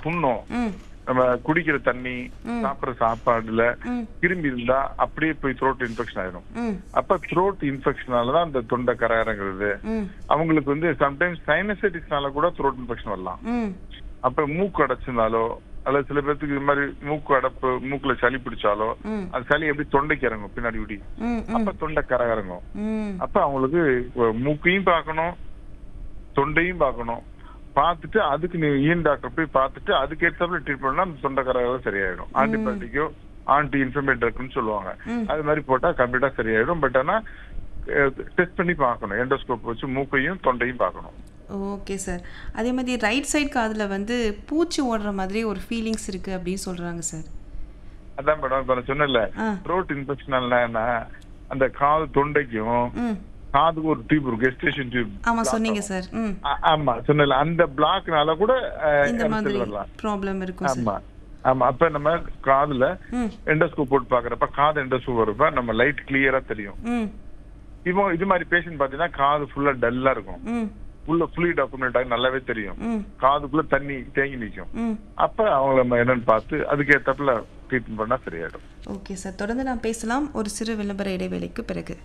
புண்ணம் ம் நம்ம குடிக்கிற தண்ணி சாப்பிடுற சாப்பாடுல ம். கிருமி இருந்தா அப்படியே போய் த்ரோட் இன்ஃபெக்ஷன் ஆயிடும் ம் அப்ப த்ரோட் இன்ஃபெக்ஷனால தான் அந்த தொண்டை கரையாறங்கிறது ம் அவங்களுக்கு வந்து சம்டைம்ஸ் சைனசைட்டிஸ்னால கூட த்ரோட் இன்ஃபெக்ஷன் வரலாம் ம் அப்ப மூக்கு அடைச்சிருந்தாலோ அல்லது சில பேர்த்துக்கு இது மாதிரி மூக்கு அடைப்பு மூக்குல சளி பிடிச்சாலோ ம். அந்த சளி எப்படி தொண்டைக்கு இறங்கும் பின்னாடி இப்படி ம் ம் அப்ப தொண்டை கரை இறங்கும் ம் அப்ப அவங்களுக்கு அஹ், மூக்கையும் பார்க்கணும் தொண்டையும் பார்க்கணும் பார்த்துட்டு அதுக்கு நீ ஈன் டாக்டர் போய் பார்த்துட்டு அதுக்கு ஏற்றாப்புல ட்ரீட் பண்ணா அந்த தொண்டை கரை சரியாயிடும் ஆன்டிபயோட்டிக்கோ ஆன்டி இன்ஃபர்மேட்டருக்குன்னு சொல்லுவாங்க ம். அது மாதிரி போட்டா கம்ப்ளீட்டா சரியாயிடும் பட் ஆனா டெஸ்ட் பண்ணி பார்க்கணும் எண்டோஸ்கோப் வச்சு மூக்கையும் தொண்டையும் பார்க்கணும் ஓகே சார் அதே மாதிரி ரைட் சைடு காதில் வந்து பூச்சி ஓடுற மாதிரி ஒரு ஃபீலிங்ஸ் இருக்கு அப்படின்னு சொல்றாங்க சார் அதான் மேடம் இப்ப நான் சொன்னேன்ல ஆ. த்ரோட் இன்ஃபெக்ஷன் என்ன அந்த காது தொண்டைக்கும் ம் காதுக்கு ஒரு டியூப் இருக்கும் கெஸ்டேஷன் டியூப் ஆமாம் சொன்னீங்க சார் ம் ஆமா சொன்னல அந்த பிளாக்னால கூட அஹ், இந்த மாதிரி எரிச்சல் வரலாம் ப்ராப்ளம் இருக்கும் சார் ஆமா ஆமா அப்ப நம்ம காதுல ம் எண்டோஸ்கோப் போட்டு பாக்குறப்ப காது எண்டோஸ்கோப் வரப்ப நம்ம லைட் கிளியரா தெரியும் ம் இப்போ இது மாதிரி பேஷண்ட் பாத்தீங்கன்னா காது ஃபுல்லா டல்லா இருக்கும் ம் உள்ள ஃபுல்லி டாக்குமெண்ட் ஆகி நல்லாவே தெரியும் ம் காதுக்குள்ள தண்ணி தேங்கி நிக்கும் ம் அப்ப அவங்கள நம்ம என்னன்னு பார்த்து அதுக்கு ஏத்தப்பல ட்ரீட்மெண்ட் பண்ணா சரியாயிடும் ஓகே சார் தொடர்ந்து நாம் பேசலாம் ஒரு சிறு விளம்பர இடைவேளைக்கு பிறகு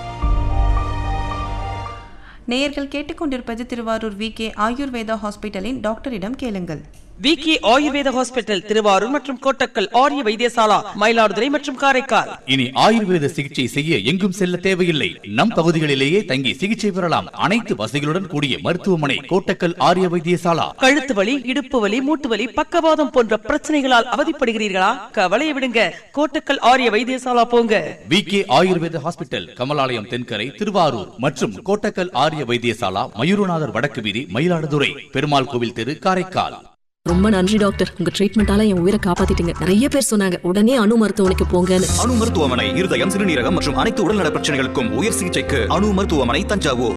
நேயர்கள் கேட்டுக்கொண்டிருப்பது திருவாரூர் வி கே ஆயுர்வேதா ஹாஸ்பிட்டலின் டாக்டரிடம் கேளுங்கள் விகே ஆயுர்வேத ஹாஸ்பிட்டல் திருவாரூர் மற்றும் கோட்டக்கல் ஆரிய வைத்தியசாலா மயிலாடுதுறை மற்றும் காரைக்கால் இனி ஆயுர்வேத சிகிச்சை செய்ய எங்கும் செல்ல தேவையில்லை நம் பகுதிகளிலேயே தங்கி சிகிச்சை பெறலாம் அனைத்து வசதிகளுடன் கூடிய மருத்துவமனை கோட்டக்கல் ஆரிய வைத்தியசாலா கழுத்து வலி இடுப்பு வலி மூட்டு வலி பக்கவாதம் போன்ற பிரச்சனைகளால் அவதிப்படுகிறீர்களா கவலையை விடுங்க கோட்டக்கல் ஆரிய வைத்தியசாலா போங்க V K Ayurveda hospital Kamalalayam Thenkarai Thiruvarur மற்றும் கோட்டக்கல் ஆரிய வைத்தியசாலா மயூரநாதர் வடக்கு வீதி மயிலாடுதுறை பெருமாள் கோவில் தெரு காரைக்கால் ரொம்ப நன்றி டாக்டர் உங்க ட்ரீட்மெண்டால என் உயிரை காப்பாத்திட்டீங்க நிறைய பேர் சொன்னாங்க உடனே அணு மருத்துவமனைக்கு போங்கன்னு அணு மருத்துவமனை இருதயம் சிறுநீரகம் மற்றும் அனைத்து உடல்நல பிரச்சனைகளுக்கும் உயர் சிகிச்சைக்கு அணு மருத்துவமனை தஞ்சாவூர்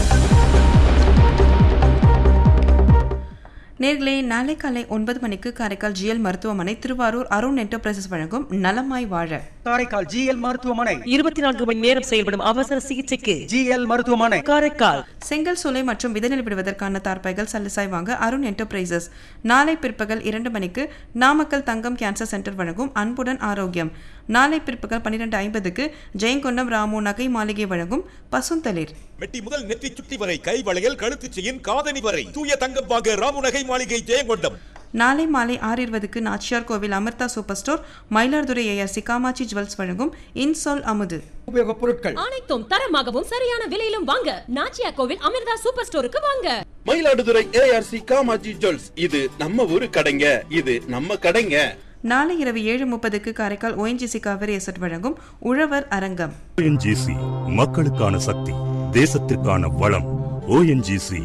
நேர்களே நாளை காலை ஒன்பது மணிக்கு காரைக்கால் ஜிஎல் மருத்துவமனை திருவாரூர் அருண் என்டர்பிரைசஸ் வழங்கும் நலமாய் வாழ காரைக்கால் ஜிஎல் மருத்துவமனை இருபத்தி நான்கு மணி நேரம் செயல்படும் அவசர சிகிச்சைக்கு ஜிஎல் மருத்துவமனை காரைக்கால் செங்கல் சூளை மற்றும் விதைநெல் விடுவதற்கான தார்பாய்கள் சல்லிசாய் வாங்க அருண் என்டர்பிரைசஸ் நாளை பிற்பகல் இரண்டு மணிக்கு நாமக்கல் தங்கம் கேன்சர் சென்டர் வழங்கும் அன்புடன் ஆரோக்கியம் நாளை பிற்பகல் பன்னிரெண்டு ஐம்பதுக்கு ஜெயங்கொண்டம் ராமு நகை மாளிகை வழங்கும் பசுந்தளிர் மெட்டி முதல் நெற்றி சுட்டி வரை கை வளையல் கழுத்துச் செயின் காதணி வரை தூய தங்கம் வாங்க ராமுநகை மாளிகை ஜெயங்கொண்டம் நாளை மாலை ஆறு இருபதுக்கு Nachiyar Koil Amirtha super store Mayiladuthurai ARC Kamatchi jewels வழங்கும் இன்சோல் அமுது உபயோகப் பொருட்கள் அனைத்தும் தரமாகவும் சரியான விலையிலும் வாங்க நாச்சியா கோவில் அமிர்தா சூப்பர் ஸ்டோருக்கு வாங்க மயிலாடுதுறை ஏஆர்சி காமாஜி ஜுவல்ஸ் இது நம்ம ஊரு கடைங்க இது நம்ம கடைங்க நாளை இரவு ஏழு முப்பதுக்கு காரைக்கால் ஓஎன்ஜிசி காவிரி எசட் வழங்கும் உழவர் அரங்கம் ஓஎன்ஜிசி மக்களுக்கான சக்தி தேசத்திற்கான வளம் ஓஎன்ஜிசி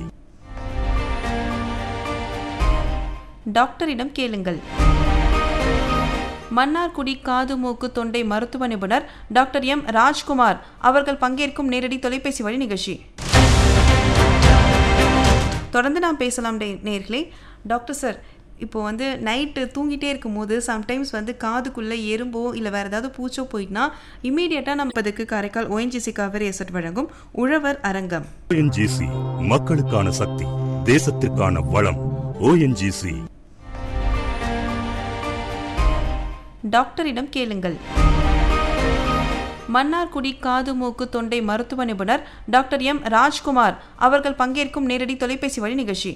டாக்டரிடம் கேளுங்கள் மன்னார்குடி காது மூக்கு தொண்டை மருத்துவ நிபுணர் டாக்டர் எம் ராஜ்குமார் அவர்கள் பங்கேற்கும் நேரடி தொலைபேசி வழி நிகழ்ச்சி தொடர்ந்து நாம் பேசலாம் டே- நேர்களே டாக்டர் சார் இப்போ வந்து நைட்டு தூங்கிட்டே இருக்கும்போது சம்டைம்ஸ் வந்து காதுக்குள்ளே எறும்போ இல்லை வேறு ஏதாவது பூச்சோ போயிட்டுனா இமீடியட்டாக நம்ம அதுக்கு காரைக்கால் ஓஎன்ஜிசி காவிரி எசட் வழங்கும் உழவர் அரங்கம் ஓஎன்ஜிசி மக்களுக்கான சக்தி தேசத்திற்கான வளம் ஓஎன்ஜிசி டாக்டரிடம் கேளுங்கள் மன்னார்குடி காது மூக்கு தொண்டை மருத்துவ நிபுணர் டாக்டர் எம் ராஜ்குமார் அவர்கள் பங்கேற்கும் நேரடி தொலைபேசி வழி நிகழ்ச்சி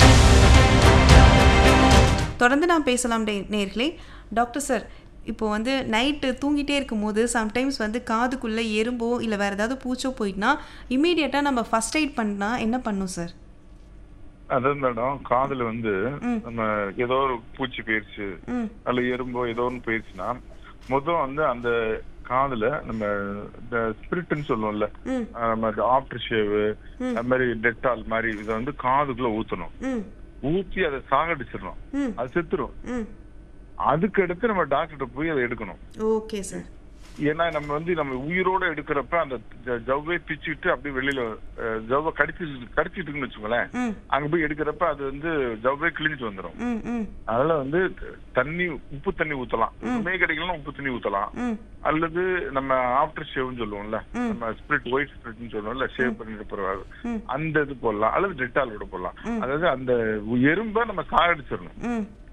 தொடர்ந்து நாம் பேசலாம் டே- நேர்களே டாக்டர் சார் இப்போ வந்து நைட்டு தூங்கிட்டே இருக்கும்போது சம்டைம்ஸ் வந்து காதுக்குள்ளே எறும்போ இல்லை வேறு ஏதாவது பூச்சோ போயிட்டுனா இமீடியட்டாக நம்ம ஃபஸ்ட் எய்ட் பண்ணால் என்ன பண்ணும் சார் அதான் மேடம் காதுல வந்து ம். நம்ம ஏதோ ஒரு பூச்சி போயிருச்சு ம் அல்ல எறும்போ ஏதோ ஒன்று போயிருச்சுன்னா முதல் வந்து அந்த காதுல நம்ம இந்த ஸ்பிரிட்னு சொல்லுவோம்ல ம் அஹ் நம்ம ஆஃப்டர் ஷேவ் அது மாதிரி டெட்டால் மாதிரி இதை வந்து காதுக்குள்ள ஊத்தணும் ம் ஊத்தி அதை சாகடிச்சிடணும் ம் அது செத்துரும் ம் அதுக்கு அடுத்து நம்ம டாக்டர்கிட்ட போய் அதை எடுக்கணும் ஓகே சார் ஏன்னா நம்ம வந்து நம்ம உயிரோட எடுக்கிறப்ப அந்த ஜ- ஜவ்வை பிச்சுட்டு அப்படியே வெளியில அஹ், ஜவ்வை கடிச்சு கடிச்சிட்டுன்னு வச்சுக்கோங்களேன் ம் அங்க போய் எடுக்கிறப்ப அது வந்து ஜவ்வே கிழிஞ்சு வந்துடும் ம் ம் அதனால வந்து தண்ணி உப்பு தண்ணி ஊத்தலாம் உண்மையே கிடைக்கலாம் உப்பு தண்ணி ஊத்தலாம் ம் அல்லது நம்ம ஆஃப்டர் ஷேவ்னு சொல்லுவோம்ல ம். நம்ம ஸ்பிரிட் ஒயிட் ஸ்பிரிட்னு சொல்லுவோம்ல ஷேவ் பண்ணிட்டு பிறகு ம். அந்த இது போடலாம் அல்லது டெட்டால் கூட போடலாம் அதாவது அந்த எறும்ப நம்ம சாகடிச்சிடணும் ம்